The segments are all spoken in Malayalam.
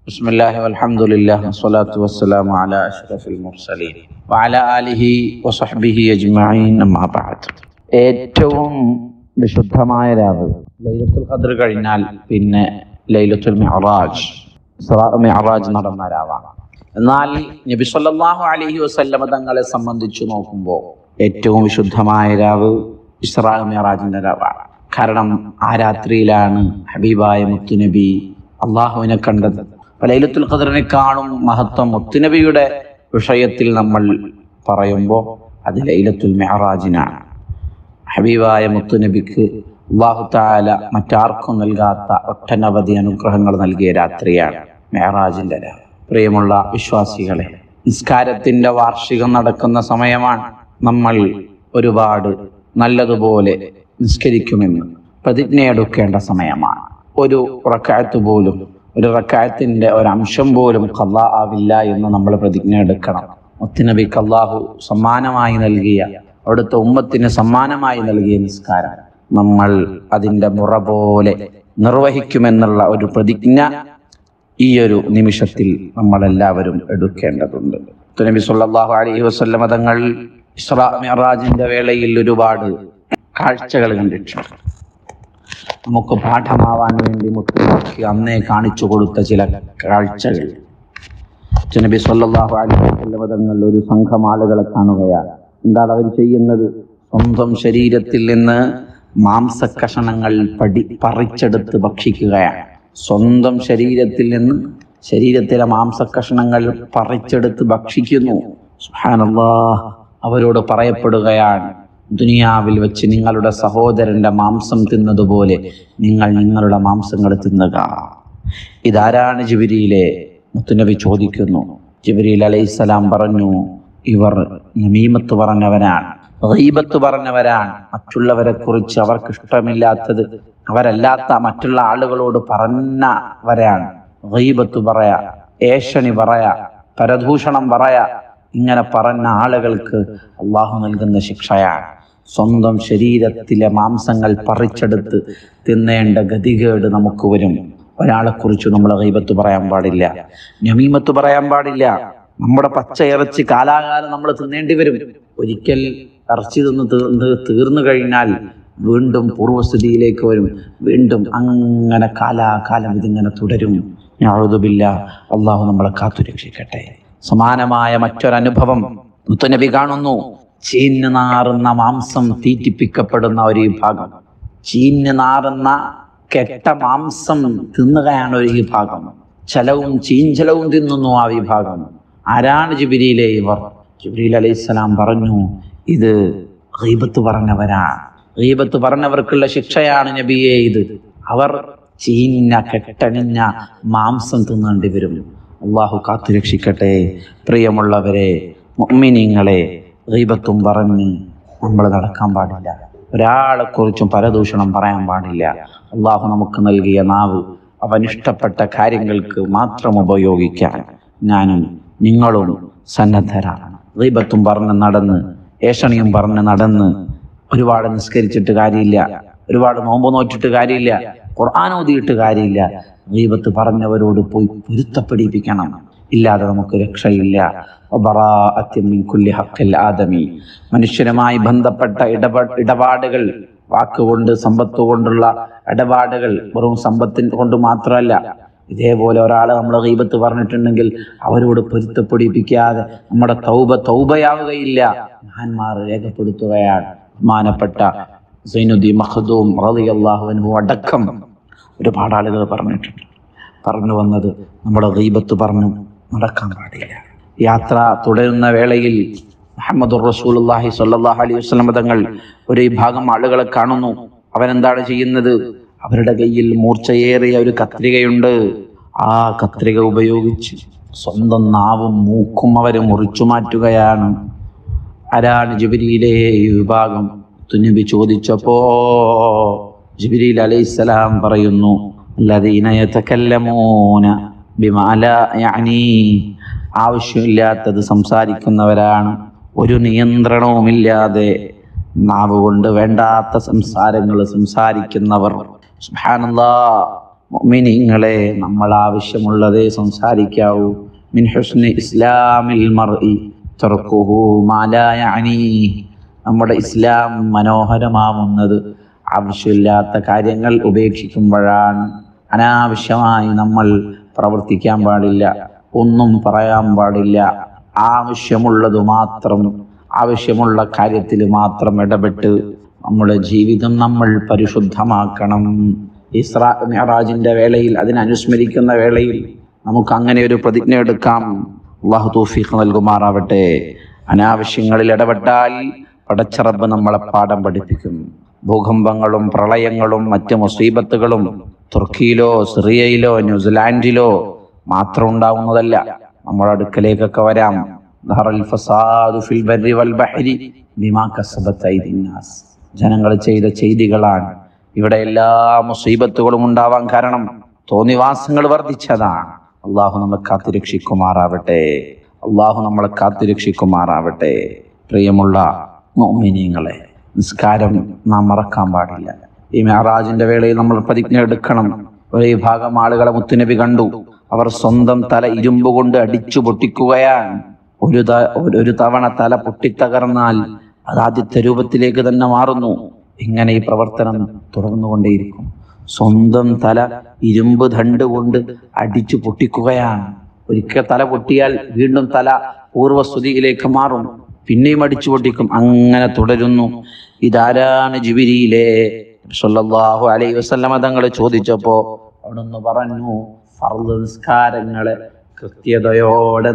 بسم الله والحمد لله والصلاة والسلام على أشرف المرسلين وعلى آله وصحبه أجمعين أما بعد ഏറ്റവും വിശുദ്ധമായ രാവ് ലൈലത്തുൽ ഖദർ കഴിഞ്ഞാൽ പിന്നെ ലൈലത്തുൽ മിഅറാജ് ഇസ്രാ മിഅറാജ് നടന്ന രാവാണ് എന്നാൽ നബി സല്ലല്ലാഹു അലൈഹി വസല്ലമ തങ്ങളെ സംബന്ധിച്ച് നോക്കുമ്പോൾ ഏറ്റവും വിശുദ്ധമായ രാവ് ഇസ്രാ മിഅറാജിന്റെ രാവാണ് കാരണം ആ രാത്രിയിലാണ് ഹബീബായ മുത്തുനബി അള്ളാഹുവിനെ കണ്ടത് അപ്പൊ ലൈലത്തുൽ ഖദറിനെക്കാളും മഹത്വം മുത്തുനബിയുടെ വിഷയത്തിൽ നമ്മൾ പറയുമ്പോൾ അത് ലൈലത്തുൽ മെഹറാജിനാണ് ഹബീബായ മുത്തുനബിക്ക് അള്ളാഹു താല മറ്റാർക്കും നൽകാത്ത ഒട്ടനവധി അനുഗ്രഹങ്ങൾ നൽകിയ രാത്രിയാണ് മെഹറാജിന്റെ രാവ് പ്രിയമുള്ള വിശ്വാസികളെ നിസ്കാരത്തിന്റെ വാർഷികം നടക്കുന്ന സമയമാണ് നമ്മൾ ഒരുപാട് നല്ലതുപോലെ നിസ്കരിക്കുമെന്ന് പ്രതിജ്ഞയെടുക്കേണ്ട സമയമാണ് ഒരു റക്കായത്ത് പോലും ഒരു റക്കായത്തിന്റെ ഒരു അംശം പോലും കല്ലാ ആവില്ല എന്ന് നമ്മൾ പ്രതിജ്ഞ എടുക്കണം മുത്തുനബിക്ക് അള്ളാഹു സമ്മാനമായി നൽകിയ അവിടുത്തെ ഉമ്മത്തിന് സമ്മാനമായി നൽകിയ നിസ്കാരം നമ്മൾ അതിന്റെ മുറ പോലെ നിർവഹിക്കുമെന്നുള്ള ഒരു പ്രതിജ്ഞ ഈ ഒരു നിമിഷത്തിൽ നമ്മളെല്ലാവരും എടുക്കേണ്ടതുണ്ട് നബി സല്ലല്ലാഹു അലൈഹി വസല്ലമ തങ്ങൾ ഇസ്രാ മിഅറാജിന്റെ വേളയിൽ ഒരുപാട് കാഴ്ചകൾ കണ്ടിട്ടുണ്ട് നമുക്ക് പാഠമാവാൻ വേണ്ടി മുത്തുനബിക്ക് അന്നേ കാണിച്ചു കൊടുത്ത ചില കാഴ്ചകൾ നബി സല്ലല്ലാഹു അലൈഹി വസല്ലമ തങ്ങൾ ഒരു സംഘം ആളുകളെ കാണുകയാണ് എന്താണ് അവർ ചെയ്യുന്നത് സ്വന്തം ശരീരത്തിൽ നിന്ന് മാംസക്കഷണങ്ങൾ പടി പറിച്ചെടുത്ത് ഭക്ഷിക്കുകയാണ് സ്വന്തം ശരീരത്തിൽ നിന്ന് ശരീരത്തിലെ മാംസക്കഷണങ്ങൾ പറിച്ചെടുത്ത് ഭക്ഷിക്കുന്നു സുബ്ഹാനല്ലാഹ് അവരോട് പറയപ്പെടുകയാണ് ദുനിയാവിൽ വെച്ച് നിങ്ങളുടെ സഹോദരന്റെ മാംസം തിന്നതുപോലെ നിങ്ങൾ നിങ്ങളുടെ മാംസങ്ങൾ തിന്നുക ഇതാരാണ് ജിബിരിയിലെ മുത്തുനബി ചോദിക്കുന്നു ജിബിരിൽ അലൈഹിസ്സലാം പറഞ്ഞു ഇവർ നമീമത്ത് പറഞ്ഞവരാണ് ഗീബത്ത് പറഞ്ഞവരാണ് മറ്റുള്ളവരെ കുറിച്ച് അവർക്ക് ഇഷ്ടമില്ലാത്തത് അവരല്ലാത്ത മറ്റുള്ള ആളുകളോട് പറഞ്ഞവരാണ് ഗീബത്ത് പറയാ ഏഷണി പറയാ പരദൂഷണം പറയാ ഇങ്ങനെ പറഞ്ഞ ആളുകൾക്ക് അള്ളാഹു നൽകുന്ന ശിക്ഷയാണ് സ്വന്തം ശരീരത്തിലെ മാംസങ്ങൾ പറിച്ചെടുത്ത് തിന്നേണ്ട ഗതികേട് നമുക്ക് വരും ഒരാളെ കുറിച്ച് നമ്മൾ ഗൈബത്ത് പറയാൻ പാടില്ല നമീമത്ത് പറയാൻ പാടില്ല നമ്മുടെ പച്ച ഇറച്ചി കാലാകാലം നമ്മൾ തിന്നേണ്ടി വരും ഒരിക്കൽ ഇറച്ചി തിന്ന് തീർന്ന് തീർന്നു കഴിഞ്ഞാൽ വീണ്ടും പൂർവ്വസ്ഥിതിയിലേക്ക് വരും വീണ്ടും അങ്ങനെ കാലാകാലം ഇതിങ്ങനെ തുടരും ഞാഴുതുമില്ല അള്ളാഹു നമ്മളെ കാത്തുരക്ഷിക്കട്ടെ സമാനമായ മറ്റൊരനുഭവം മുത്തനബി കാണുന്നു ചീഞ്ഞു നാറുന്ന മാംസം തീറ്റിപ്പിക്കപ്പെടുന്ന ഒരു വിഭാഗം ചീഞ്ഞു നാറുന്ന കെട്ട മാംസം തിന്നുകയാണ് ഒരു വിഭാഗം ചലവും ചീഞ്ചലവും തിന്നുന്നു ആ വിഭാഗം ആരാണ് ജിബിരിയിലെ ഇവർ ജിബിരിൽ അലൈഹിസ്സലാം പറഞ്ഞു ഇത് ഗീബത്ത് പറഞ്ഞവരാണ് ഗീബത്ത് പറഞ്ഞവർക്കുള്ള ശിക്ഷയാണ് നബിയെ ഇത് അവർ ചീഞ്ഞ കെട്ടണിഞ്ഞ മാംസം തിന്നേണ്ടി വരും അള്ളാഹു കാത്തുരക്ഷിക്കട്ടെ പ്രിയമുള്ളവരെ മുഅ്മിനീങ്ങളെ ഗീബത്തും പറഞ്ഞ് നമ്മൾ നടക്കാൻ പാടില്ല ഒരാളെ കുറിച്ചും പരദൂഷണം പറയാൻ പാടില്ല അള്ളാഹു നമുക്ക് നൽകിയ നാവ് അവനിഷ്ടപ്പെട്ട കാര്യങ്ങൾക്ക് മാത്രം ഉപയോഗിക്കാൻ ഞാനും നിങ്ങളും സന്നദ്ധരാണ് ഗീബത്തും പറഞ്ഞ് നടന്ന് ഏഷണിയും പറഞ്ഞ് നടന്ന് ഒരുപാട് നിസ്കരിച്ചിട്ട് കാര്യമില്ല ഒരുപാട് നോമ്പ് നോറ്റിട്ട് കാര്യമില്ല ഖുർആൻ ഓതിയിട്ട് കാര്യമില്ല ഗീബത്ത് പറഞ്ഞവരോട് പോയി പൊരുത്തപ്പെടിപ്പിക്കണം ഇല്ലാതെ നമുക്ക് രക്ഷയില്ല വബറാഅത്തിൻ മിൻ കുല്ലി ഹഖിൽ ആദമി മനുഷ്യരുമായി ബന്ധപ്പെട്ട ഇടപ ഇടപാടുകൾ വാക്കുകൊണ്ട് സമ്പത്ത് കൊണ്ടുള്ള ഇടപാടുകൾ വെറും സമ്പത്തിൻ കൊണ്ട് മാത്രമല്ല ഇതേപോലെ ഒരാളെ നമ്മൾ ഗീബത്ത് പറഞ്ഞിട്ടുണ്ടെങ്കിൽ അവരോട് പൊരുത്തപ്പെടിപ്പിക്കാതെ നമ്മുടെ തൗബ തൗബയാവുകയില്ല മഹാന്മാർ രേഖപ്പെടുത്തുകയാണ് ബഹുമാനപ്പെട്ട സൈനുദ്ദീ മഖദൂം റളിയല്ലാഹു അൻഹു അടക്കം ഒരുപാട് ആളുകൾ പറഞ്ഞിട്ടുണ്ട് പറഞ്ഞു വന്നത് നമ്മുടെ ഗീബത്ത് പറഞ്ഞു നടക്കാൻ പാടില്ല യാത്ര തുടരുന്ന വേളയിൽ മുഹമ്മദ് റസൂലുള്ളാഹി സ്വല്ലല്ലാഹു അലൈഹി വസല്ലം തങ്ങൾ ഒരു വിഭാഗം ആളുകളെ കാണുന്നു അവരെന്താണ് ചെയ്യുന്നത് അവരുടെ കയ്യിൽ മൂർച്ചയേറിയ ഒരു കത്രികയുണ്ട് ആ കത്രിക ഉപയോഗിച്ച് സ്വന്തം നാവും മൂക്കും അവർ മുറിച്ചു മാറ്റുകയാണ് ആരാണ് ജിബിരിയിലെ ഈ വിഭാഗം തുനബി ചോദിച്ചപ്പോ ജിബിരിൽ അലൈഹിസ്സലാം പറയുന്നു الذين يتكلمون بما لا يعني ആവശ്യമില്ലാത്തത് സംസാരിക്കുന്നവരാണ് ഒരു നിയന്ത്രണവുമില്ലാതെ നാവ് കൊണ്ട് വേണ്ടാത്ത സംസാരങ്ങൾ സംസാരിക്കുന്നവർ സുബ്ഹാനല്ലാ മുഅ്മിനീങ്ങളെ നമ്മൾ ആവശ്യമുള്ളതേ സംസാരിക്കാവൂ മിൻ ഹുസ്നി ഇസ്ലാമിൽ മർഇ തർക്കുഹു മാ ലാ യഅനീഹി നമ്മുടെ ഇസ്ലാം മനോഹരമാവുന്നത് ആവശ്യമില്ലാത്ത കാര്യങ്ങൾ ഉപേക്ഷിക്കുമ്പോഴാണ് അനാവശ്യമായി നമ്മൾ പ്രവർത്തിക്കാൻ പാടില്ല ഒന്നും പറയാൻ പാടില്ല ആവശ്യമുള്ളത് മാത്രം ആവശ്യമുള്ള കാര്യത്തിൽ മാത്രം ഇടപെട്ട് നമ്മുടെ ജീവിതം നമ്മൾ പരിശുദ്ധമാക്കണം ഇസ്രാ മിഅറാജിന്റെ വേളയിൽ അതിനനുസ്മരിക്കുന്ന വേളയിൽ നമുക്ക് അങ്ങനെ ഒരു പ്രതിജ്ഞ എടുക്കാം അള്ളാഹു തൗഫീഖ് നൽകുമാറാവട്ടെ അനാവശ്യങ്ങളിൽ ഇടപെട്ടാൽ പടച്ചറബ് നമ്മളെ പാഠം പഠിപ്പിക്കും ഭൂകമ്പങ്ങളും പ്രളയങ്ങളും മറ്റ് മുസീബത്തുകളും തുർക്കിയിലോ സിറിയയിലോ ന്യൂസിലാൻഡിലോ മാത്രം ഉണ്ടാവുന്നതല്ല നമ്മുടെ അടുക്കലേക്കൊക്കെ വരാം ധറൽ ഫസാദു ഫിൽ ബർരി വൽ ബഹരി ബിമാ കസബത്ത് അയ്ദിൻ നാസ്. ജനങ്ങൾ ചെയ്ത ചെയ്തികളാണ് ഇവിടെ എല്ലാ മുസീബത്തുകളും ഉണ്ടാവാൻ കാരണം തോന്നിവാസങ്ങൾ വർദ്ധിച്ചതാണ് അള്ളാഹു നമ്മെ കാത്തുരക്ഷിക്കുമാറാവട്ടെ അള്ളാഹു നമ്മളെ കാത്തുരക്ഷിക്കുമാറാവട്ടെ പ്രിയമുള്ള മോമിനിയങ്ങളെ നിസ്കാരം നാം മറക്കാൻ പാടില്ല ഈ മെഹറാജിന്റെ വേളയിൽ നമ്മൾ പ്രതിജ്ഞ എടുക്കണം ഒരു വിഭാഗം ആളുകളെ മുത്തുനബി കണ്ടു അവർ സ്വന്തം തല ഇരുമ്പ് കൊണ്ട് അടിച്ചു പൊട്ടിക്കുകയാണ് ഒരു ത- ഒരു- ഒരു തവണ തല പൊട്ടിത്തകർന്നാൽ അത് ആദ്യത്തെ രൂപത്തിലേക്ക് തന്നെ മാറുന്നു ഇങ്ങനെ ഈ പ്രവർത്തനം തുടർന്നുകൊണ്ടേയിരിക്കും സ്വന്തം തല ഇരുമ്പ് ദണ്ട് കൊണ്ട് അടിച്ചു പൊട്ടിക്കുകയാണ് ഒരിക്കൽ തല പൊട്ടിയാൽ വീണ്ടും തല പൂർവ്വസ്തുതിയിലേക്ക് മാറും പിന്നെയും അടിച്ചു പൊട്ടിക്കും അങ്ങനെ തുടരുന്നു ഇതാരാണ് ജിബിരിയിലെ സല്ലല്ലാഹു അലൈഹി വസല്ലമ തങ്ങൾ ചോദിച്ചപ്പോ അവിടുന്ന് പറഞ്ഞു ഫർദ് നിസ്കാരങ്ങളെ കൃത്യതയോടെ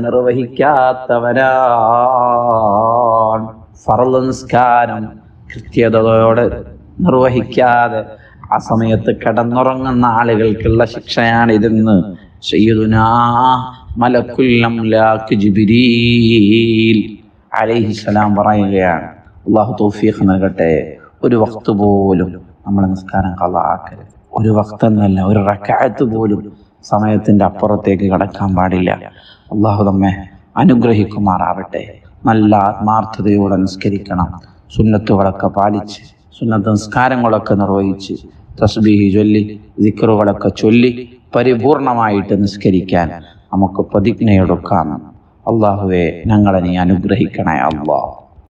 നിർവഹിക്കാത്തവരാണ് ഫർദ് നിസ്കാരം കൃത്യതയോടെ നിർവഹിക്കാതെ ആ സമയത്ത് കിടന്നുറങ്ങുന്ന ആളുകൾക്കുള്ള ശിക്ഷയാണ് ഇതെന്ന് സയ്യിദുനാ മലക്കുൽ അംലാക്ക് ജിബ്രീൽ അലൈഹിസ്സലാം പറയുകയാണ് അള്ളാഹു തൗഫീഖ് നൽകട്ടെ ഒരു വക്ത് പോലും നമ്മൾ നിസ്കാരം കളാക്കരുത് ഒരു വക്ത് എന്നല്ല ഒരു റക്കായത്ത് പോലും സമയത്തിന്റെ അപ്പുറത്തേക്ക് കടക്കാൻ പാടില്ല അള്ളാഹു നമ്മെ അനുഗ്രഹിക്കുമാറാവട്ടെ നല്ല ആത്മാർത്ഥതയോടെ നിസ്കരിക്കണം സുന്നത്തുകളൊക്കെ പാലിച്ച് സുന്നത്ത് നിസ്കാരങ്ങളൊക്കെ നിർവഹിച്ച് തസ്ബീഹി ചൊല്ലി ദിക്കറുകളൊക്കെ ചൊല്ലി പരിപൂർണമായിട്ട് നിസ്കരിക്കാൻ നമുക്ക് പ്രതിജ്ഞയെടുക്കാം അള്ളാഹുവെ ഞങ്ങളെ നീ അനുഗ്രഹിക്കണേ അള്ളാഹ്